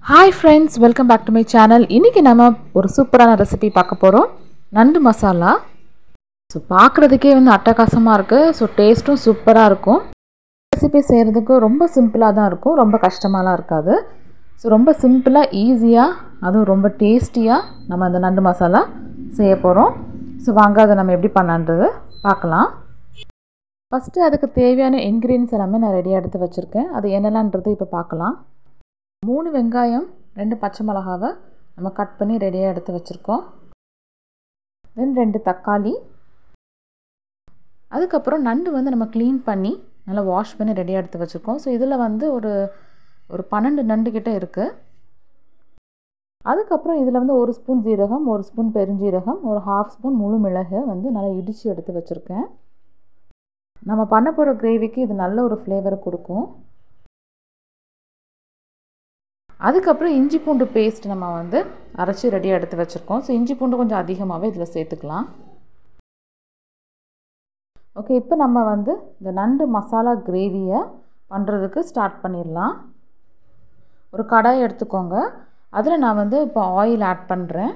hi friends welcome back to my channel இன்றைக்கி நம்ம ஒரு சூப்பரான ரெசிபி பார்க்க போகிறோம் நண்டு மசாலா ஸோ பார்க்குறதுக்கே வந்து அட்டகாசமாக இருக்குது ஸோ டேஸ்ட்டும் சூப்பராக இருக்கும் ரெசிபி செய்கிறதுக்கு ரொம்ப சிம்பிளாக தான் இருக்கும் ரொம்ப கஷ்டமாலாம் இருக்காது ஸோ ரொம்ப சிம்பிளாக ஈஸியாக அதுவும் ரொம்ப டேஸ்டியாக நம்ம அந்த நண்டு மசாலா செய்ய போகிறோம் ஸோ வாங்க அதை நம்ம எப்படி பண்ணான்றது பார்க்கலாம் ஃபஸ்ட்டு அதுக்கு தேவையான இன்க்ரீடியன்ஸ் எல்லாமே நான் ரெடியாக எடுத்து வச்சுருக்கேன் அது என்னெல்லான்றது இப்போ பார்க்கலாம் மூணு வெங்காயம் ரெண்டு பச்சை மிளகாவை நம்ம கட் பண்ணி ரெடியாக எடுத்து வச்சுருக்கோம் தென் ரெண்டு தக்காளி அதுக்கப்புறம் நண்டு வந்து நம்ம க்ளீன் பண்ணி நல்லா வாஷ் பண்ணி ரெடியாக எடுத்து வச்சுருக்கோம் ஸோ இதில் வந்து ஒரு ஒரு பன்னெண்டு நண்டு கிட்ட இருக்குது அதுக்கப்புறம் இதில் வந்து ஒரு ஸ்பூன் ஜீரகம் ஒரு ஸ்பூன் பெருஞ்சீரகம் ஒரு ஹாஃப் ஸ்பூன் முழு மிளகு வந்து நல்லா இடித்து எடுத்து வச்சுருக்கேன் நம்ம பண்ண போகிற கிரேவிக்கு இது நல்ல ஒரு ஃப்ளேவரை கொடுக்கும் அதுக்கப்புறம் இஞ்சி பூண்டு பேஸ்ட் நம்ம வந்து அரைச்சி ரெடியாக எடுத்து வச்சுருக்கோம் ஸோ இஞ்சி பூண்டு கொஞ்சம் அதிகமாகவே இதில் சேர்த்துக்கலாம் ஓகே இப்போ நம்ம வந்து இந்த நண்டு மசாலா கிரேவியை பண்ணுறதுக்கு ஸ்டார்ட் பண்ணிடலாம் ஒரு கடாய் எடுத்துக்கோங்க அதில் நான் வந்து இப்போ ஆயில் ஆட் பண்ணுறேன்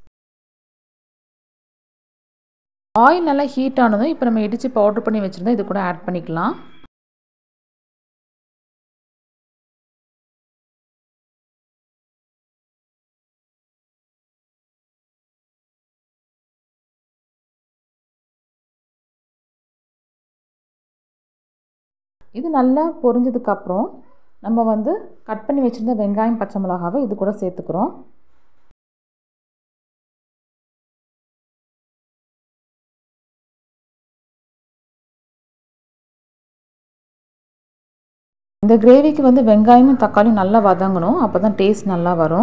ஆயில் நல்லா ஹீட் ஆனதும் இப்போ நம்ம இடித்து பவுட்ரு பண்ணி வச்சுருந்தா இது கூட ஆட் பண்ணிக்கலாம் இது நல்லா பொரிஞ்சதுக்கப்புறம் நம்ம வந்து கட் பண்ணி வச்சுருந்த வெங்காயம் பச்சை மிளகாவை இது கூட சேர்த்துக்கிறோம் இந்த கிரேவிக்கு வந்து வெங்காயமும் தக்காளியும் நல்லா வதங்கணும் அப்போ தான் டேஸ்ட் நல்லா வரும்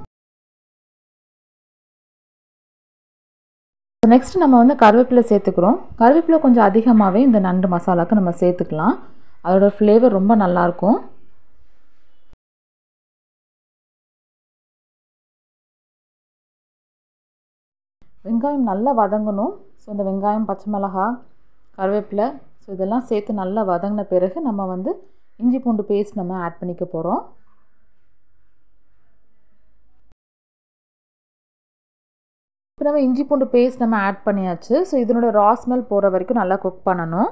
நெக்ஸ்ட் நம்ம வந்து கருவேப்பிலை சேர்த்துக்கிறோம் கருவேப்பிலை கொஞ்சம் அதிகமாகவே இந்த நண்டு மசாலாவுக்கு நம்ம சேர்த்துக்கலாம் அதோட ஃப்ளேவர் ரொம்ப நல்லாயிருக்கும் வெங்காயம் நல்லா வதங்கணும் ஸோ இந்த வெங்காயம் பச்சை மிளகா கருவேப்பிலை ஸோ இதெல்லாம் சேர்த்து நல்லா வதங்கின பிறகு நம்ம வந்து இஞ்சி பூண்டு பேஸ்ட் நம்ம ஆட் பண்ணிக்க போகிறோம் இப்போ நம்ம இஞ்சி பூண்டு பேஸ்ட் நம்ம ஆட் பண்ணியாச்சு ஸோ இதனோட ரா ஸ்மெல் போகிற வரைக்கும் நல்லா குக் பண்ணணும்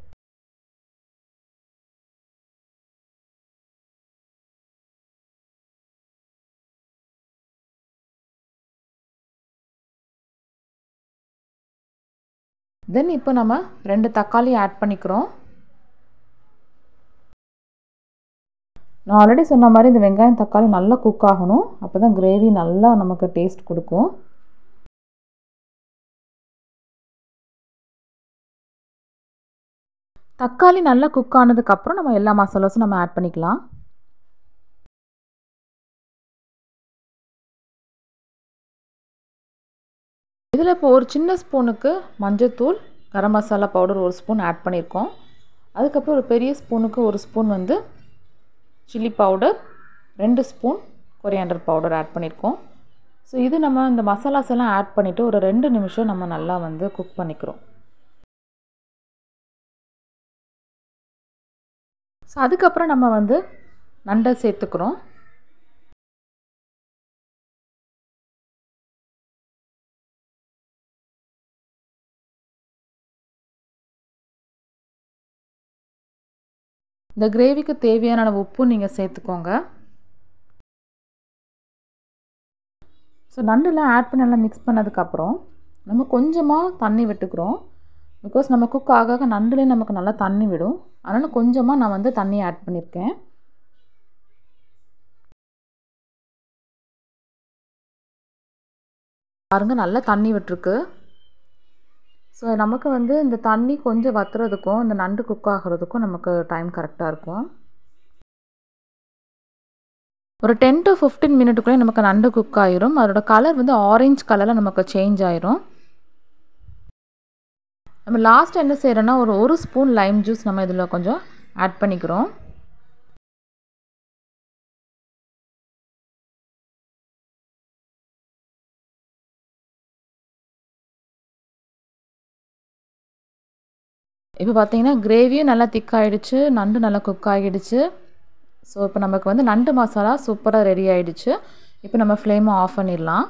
தென் இப்போ நம்ம ரெண்டு தக்காளி ஆட் பண்ணிக்கிறோம் நான் ஆல்ரெடி சொன்ன மாதிரி இந்த வெங்காயம் தக்காளி நல்லா குக் ஆகணும் அப்போ தான் கிரேவி நல்லா நமக்கு டேஸ்ட் கொடுக்கும் தக்காளி நல்லா குக் ஆனதுக்கப்புறம் நம்ம எல்லா மசாலாஸும் நம்ம ஆட் பண்ணிக்கலாம் இதில் இப்போ ஒரு சின்ன ஸ்பூனுக்கு மஞ்சத்தூள் கரம் மசாலா பவுடர் ஒரு ஸ்பூன் ஆட் பண்ணியிருக்கோம் அதுக்கப்புறம் ஒரு பெரிய ஸ்பூனுக்கு ஒரு ஸ்பூன் வந்து சில்லி பவுடர் ரெண்டு ஸ்பூன் கொரியாண்டர் பவுடர் ஆட் பண்ணியிருக்கோம் ஸோ இது நம்ம இந்த மசாலாஸ் எல்லாம் ஆட் பண்ணிவிட்டு ஒரு ரெண்டு நிமிஷம் நம்ம நல்லா வந்து குக் பண்ணிக்கிறோம் ஸோ அதுக்கப்புறம் நம்ம வந்து நண்டை சேர்த்துக்கிறோம் இந்த கிரேவிக்கு தேவையான உப்பு நீங்கள் சேர்த்துக்கோங்க ஸோ நண்டுலாம் ஆட் பண்ணி நல்லா மிக்ஸ் பண்ணதுக்கப்புறம் நம்ம கொஞ்சமாக தண்ணி விட்டுக்கிறோம் பிகாஸ் நம்ம குக் ஆக ஆக நண்டுலேயே நமக்கு நல்லா தண்ணி விடும் அதனால் கொஞ்சமாக நான் வந்து தண்ணி ஆட் பண்ணியிருக்கேன் பாருங்கள் நல்லா தண்ணி விட்டுருக்கு ஸோ நமக்கு வந்து இந்த தண்ணி கொஞ்சம் வத்துறதுக்கும் இந்த நண்டு குக் ஆகிறதுக்கும் நமக்கு டைம் கரெக்டாக இருக்கும் ஒரு டென் டு ஃபிஃப்டீன் மினிட்டுக்குள்ளே நமக்கு நண்டு குக் ஆயிரும் அதோட கலர் வந்து ஆரஞ்ச் கலரில் நமக்கு சேஞ்ச் ஆயிரும் நம்ம லாஸ்ட் என்ன செய்கிறோன்னா ஒரு ஒரு ஸ்பூன் லைம் ஜூஸ் நம்ம இதில் கொஞ்சம் ஆட் பண்ணிக்கிறோம் இப்போ பார்த்தீங்கன்னா கிரேவியும் நல்லா திக்காகிடுச்சு நண்டு நல்லா குக் ஆகிடுச்சு ஸோ இப்போ நமக்கு வந்து நண்டு மசாலா சூப்பராக ரெடி ஆயிடுச்சு இப்போ நம்ம ஃப்ளேமை ஆஃப் பண்ணிடலாம்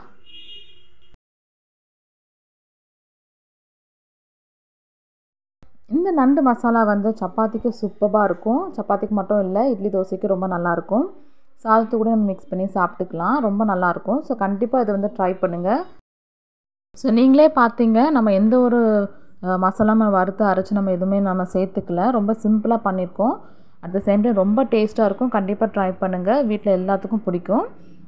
இந்த நண்டு மசாலா வந்து சப்பாத்திக்கு சூப்பராக இருக்கும் சப்பாத்திக்கு மட்டும் இல்லை இட்லி தோசைக்கு ரொம்ப நல்லாயிருக்கும் சாதத்து கூட நம்ம மிக்ஸ் பண்ணி சாப்பிட்டுக்கலாம் ரொம்ப நல்லாயிருக்கும் ஸோ கண்டிப்பாக இதை வந்து ட்ரை பண்ணுங்கள் ஸோ நீங்களே பார்த்தீங்க நம்ம எந்த ஒரு மசாலாவும் வறுத்து அரைச்சி நம்ம எதுவுமே நம்ம சேர்த்துக்கல ரொம்ப சிம்பிளாக பண்ணியிருக்கோம் அட் த சேம் டைம் ரொம்ப டேஸ்ட்டாக இருக்கும் கண்டிப்பாக ட்ரை பண்ணுங்கள் வீட்டில் எல்லாத்துக்கும் பிடிக்கும்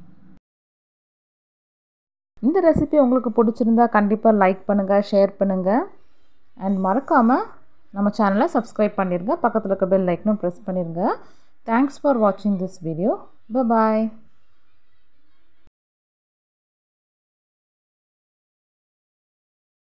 இந்த ரெசிபி உங்களுக்கு பிடிச்சிருந்தா கண்டிப்பாக லைக் பண்ணுங்கள் ஷேர் பண்ணுங்கள் அண்ட் மறக்காமல் நம்ம சேனலை சப்ஸ்கிரைப் பண்ணிடுங்க பக்கத்தில் இருக்க பெல் லைக்னும் ப்ரெஸ் பண்ணிடுங்க தேங்க்ஸ் ஃபார் வாட்சிங் திஸ் வீடியோ பாய்